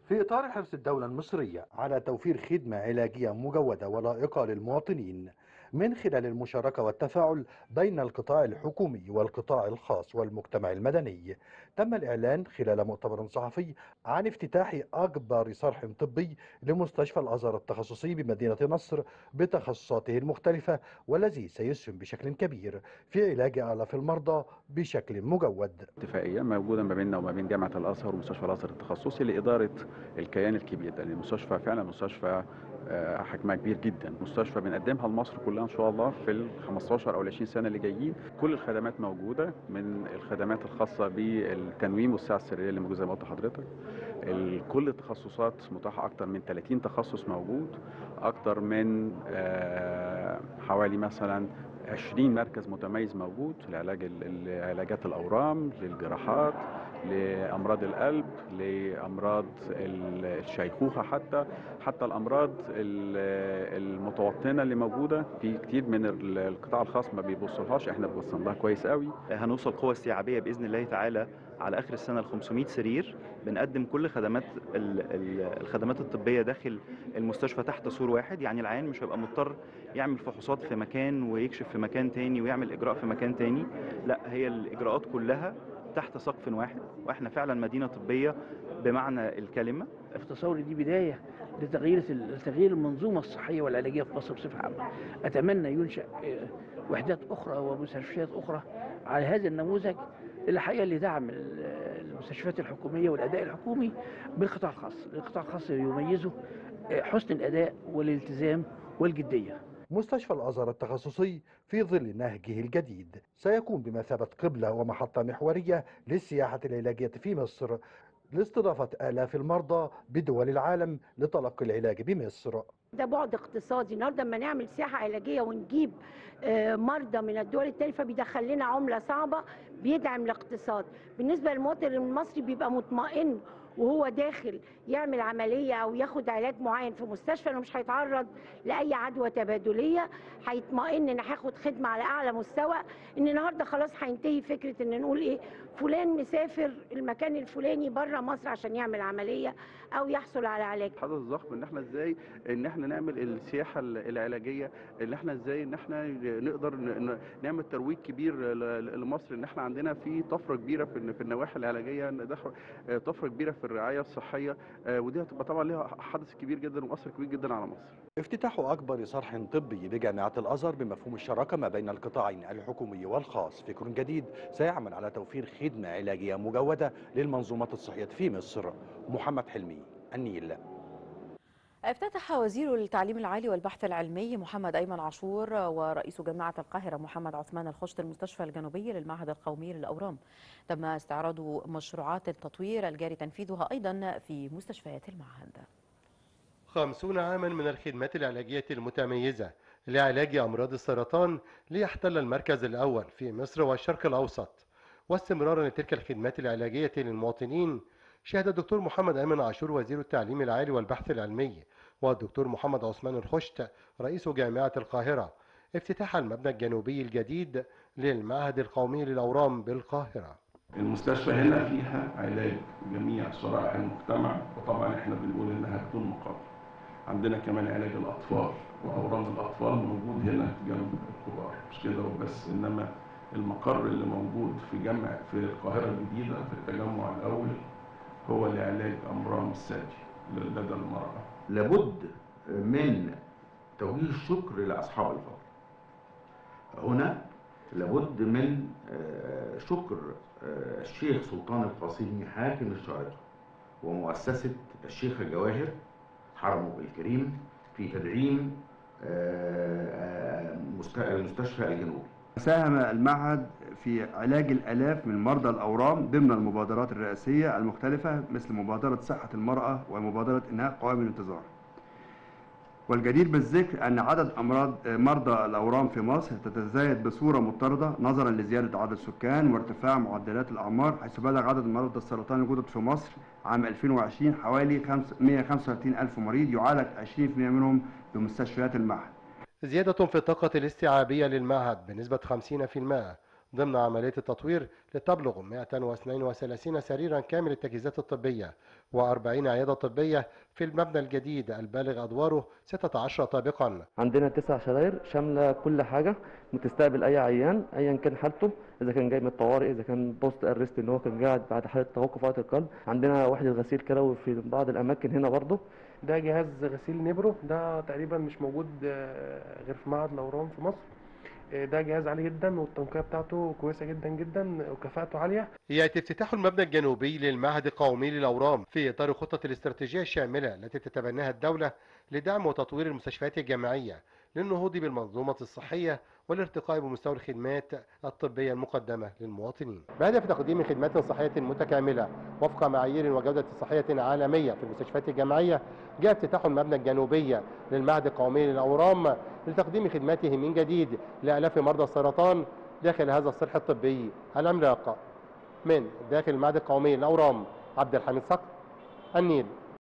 في إطار حرص الدولة المصرية على توفير خدمة علاجية مجودة ولائقة للمواطنين من خلال المشاركة والتفاعل بين القطاع الحكومي والقطاع الخاص والمجتمع المدني تم الإعلان خلال مؤتمر صحفي عن افتتاح أكبر صرح طبي لمستشفى الأزهر التخصصي بمدينة نصر بتخصصاته المختلفة والذي سيسهم بشكل كبير في علاج آلاف المرضى بشكل مجود اتفاقيه موجوده ما بيننا وما بين جامعه الازهر ومستشفى الازهر التخصصي لاداره الكيان الكبير ده لان المستشفى فعلا مستشفى آه، حجمها كبير جدا مستشفى بنقدمها لمصر كلها ان شاء الله في ال 15 او ال 20 سنه اللي جايين كل الخدمات موجوده من الخدمات الخاصه بالتنويم والساعه السريه اللي موجوده زي ما قلت لحضرتك ال- كل التخصصات متاحه اكتر من 30 تخصص موجود اكتر من آه، حوالي مثلا 20 مركز متميز موجود لعلاج ال- علاجات الاورام للجراحات لامراض القلب لامراض ال- الشيخوخه حتى حتى الامراض ال- المتوطنه اللي موجوده في كتير من ال- القطاع الخاص ما بيبصلهاش احنا بنبص لها كويس قوي هنوصل قوة استيعابية بإذن الله تعالى على آخر السنة ل 500 سرير بنقدم كل خدمات ال- ال- الخدمات الطبية داخل المستشفى تحت سور واحد يعني العيان مش هيبقى مضطر يعمل فحوصات في مكان ويكشف في مكان تاني ويعمل إجراء في مكان تاني لا هي الإجراءات كلها تحت سقف واحد واحنا فعلا مدينة طبية بمعنى الكلمة في تصوري دي بدايه لتغيير لتغيير المنظومه الصحيه والعلاجيه في مصر بصفه عامه. اتمنى ينشا آه، وحدات اخرى ومستشفيات اخرى على هذا النموذج الحقيقه لدعم ال- المستشفيات الحكوميه والاداء الحكومي بالقطاع الخاص، القطاع الخاص يميزه آه، حسن الاداء والالتزام والجديه. مستشفى الأزهر التخصصي في ظل نهجه الجديد سيكون بمثابة قبلة ومحطة محورية للسياحة العلاجية في مصر لاستضافة آلاف المرضى بدول العالم لتلقي العلاج بمصر ده بعد اقتصادي النهارده لما نعمل سياحه علاجيه ونجيب آه، مرضى من الدول التانية فبيدخل لنا عمله صعبه بيدعم الاقتصاد بالنسبه للمواطن المصري بيبقى مطمئن وهو داخل يعمل عمليه او ياخد علاج معين في مستشفى انه مش هيتعرض لاي عدوى تبادليه هيطمئن ان هاخد خدمه على اعلى مستوى ان النهارده خلاص هينتهي فكره ان نقول ايه فلان مسافر المكان الفلاني بره مصر عشان يعمل عمليه او يحصل على علاج الحدث الضخم ان احنا ازاي ان احنا نعمل السياحه العلاجيه ان احنا ازاي ان احنا نقدر ن- ن- نعمل ترويج كبير ل- لمصر ان احنا عندنا في طفره كبيره في في النواحي العلاجيه إن ده ح- طفره كبيره في الرعايه الصحيه آه، ودي هتبقى طبعا ليها حدث كبير جدا واثر كبير جدا على مصر افتتاح أكبر صرح طبي بجامعة الأزهر بمفهوم الشراكة ما بين القطاعين الحكومي والخاص فكر جديد سيعمل على توفير خدمة علاجية مجودة للمنظومات الصحية في مصر محمد حلمي النيل افتتح وزير التعليم العالي والبحث العلمي محمد أيمن عاشور ورئيس جامعة القاهرة محمد عثمان الخشت المستشفى الجنوبي للمعهد القومي للأورام تم استعراض مشروعات التطوير الجاري تنفيذها أيضا في مستشفيات المعهد خمسون عاما من الخدمات العلاجية المتميزة لعلاج أمراض السرطان ليحتل المركز الأول في مصر والشرق الأوسط واستمرارا لتلك الخدمات العلاجية للمواطنين شهد الدكتور محمد أيمن عاشور وزير التعليم العالي والبحث العلمي والدكتور محمد عثمان الخشت رئيس جامعة القاهرة افتتاح المبنى الجنوبي الجديد للمعهد القومي للأورام بالقاهرة المستشفى هنا فيها علاج جميع شرائح المجتمع وطبعا احنا بنقول انها بدون مقابل عندنا كمان علاج الاطفال واورام الاطفال موجود هنا جنب الكبار مش كده وبس انما المقر اللي موجود في جامع في القاهره الجديده في التجمع الاول هو لعلاج امراض الثدي لدى المراه لابد من توجيه الشكر لاصحاب الفضل هنا لابد من آه، شكر آه، الشيخ سلطان القاسمي حاكم الشارقة ومؤسسة الشيخ الجواهر حرمه الكريم في تدعيم آه، آه، مست- المستشفى الجنوبي ساهم المعهد في علاج الآلاف من مرضى الأورام ضمن المبادرات الرئاسية المختلفة مثل مبادرة صحة المرأة ومبادرة إنهاء قوائم الانتظار والجدير بالذكر أن عدد أمراض مرضى الأورام في مصر تتزايد بصورة مضطردة نظرا لزيادة عدد السكان وارتفاع معدلات الأعمار حيث بلغ عدد مرضى السرطان الجدد في مصر عام 2020 حوالي 135 ألف مريض يعالج 20% منهم بمستشفيات المعهد زيادة في الطاقة الاستيعابية للمعهد بنسبة 50% ضمن عملية التطوير لتبلغ 132 سريرا كامل التجهيزات الطبية و40 عيادة طبية في المبنى الجديد البالغ أدواره 16 طابقا عندنا تسع شراير شاملة كل حاجة بتستقبل أي عيان أيا كان حالته إذا كان جاي من الطوارئ إذا كان بوست أرست إن هو كان قاعد بعد حالة توقف وقت القلب عندنا وحدة غسيل كلوي في بعض الأماكن هنا برضه ده جهاز غسيل نبرو ده تقريبا مش موجود آه، غير في معهد الأورام في مصر آه، ده جهاز عالي جدا والتنقية بتاعته كويسة جدا جدا وكفاءته عالية يأتي افتتاح المبنى الجنوبي للمعهد القومي للأورام في إطار خطة الاستراتيجية الشاملة التي تتبناها الدولة لدعم وتطوير المستشفيات الجامعية للنهوض بالمنظومة الصحية والارتقاء بمستوى الخدمات الطبية المقدمة للمواطنين بهدف تقديم خدمات صحية متكاملة وفق معايير وجودة صحية عالمية في المستشفيات الجامعية جاء افتتاح المبنى الجنوبي للمعهد القومي للأورام لتقديم خدماته من جديد لآلاف مرضى السرطان داخل هذا الصرح الطبي العملاق من داخل المعهد القومي للأورام عبد الحميد صقر النيل